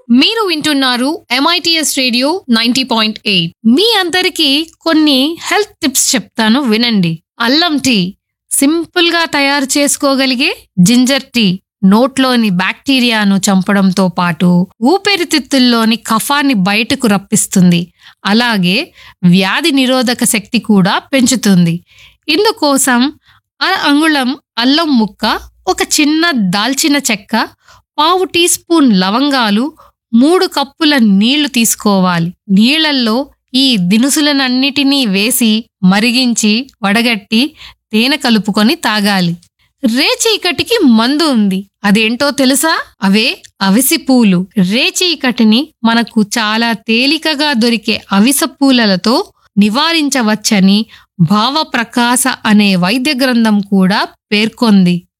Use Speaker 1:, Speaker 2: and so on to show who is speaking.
Speaker 1: మీరు వింటున్నారు MITS radio ninety point eight మీ అందరికీ కొన్ని హెల్త్ టిప్స్ చెప్తాను వినండి అల్లం టీ సింపుల్ గా తయారు చేసుకోగలిగే జింజర్ టీ నోట్లోని బ్యాక్టీరియాను చంపడంతో పాటు ఊపిరితిత్తుల్లోని కఫాన్ని బయటకు రప్పిస్తుంది అలాగే వ్యాధి నిరోధక శక్తి కూడా పెంచుతుంది ఇందుకోసం అర అంగుళం అల్లం ముక్క ఒక చిన్న దాల్చిన చెక్క పావు టీ స్పూన్ లవంగాలు మూడు కప్పుల నీళ్లు తీసుకోవాలి నీళ్లల్లో ఈ దినుసులనన్నిటినీ వేసి మరిగించి వడగట్టి తేనె కలుపుకొని తాగాలి రేచీకటికి మందు ఉంది అదేంటో తెలుసా అవే అవిసి పూలు రేచీకటిని మనకు చాలా తేలికగా దొరికే అవిస పూలలతో నివారించవచ్చని భావప్రకాశ అనే వైద్య గ్రంథం కూడా పేర్కొంది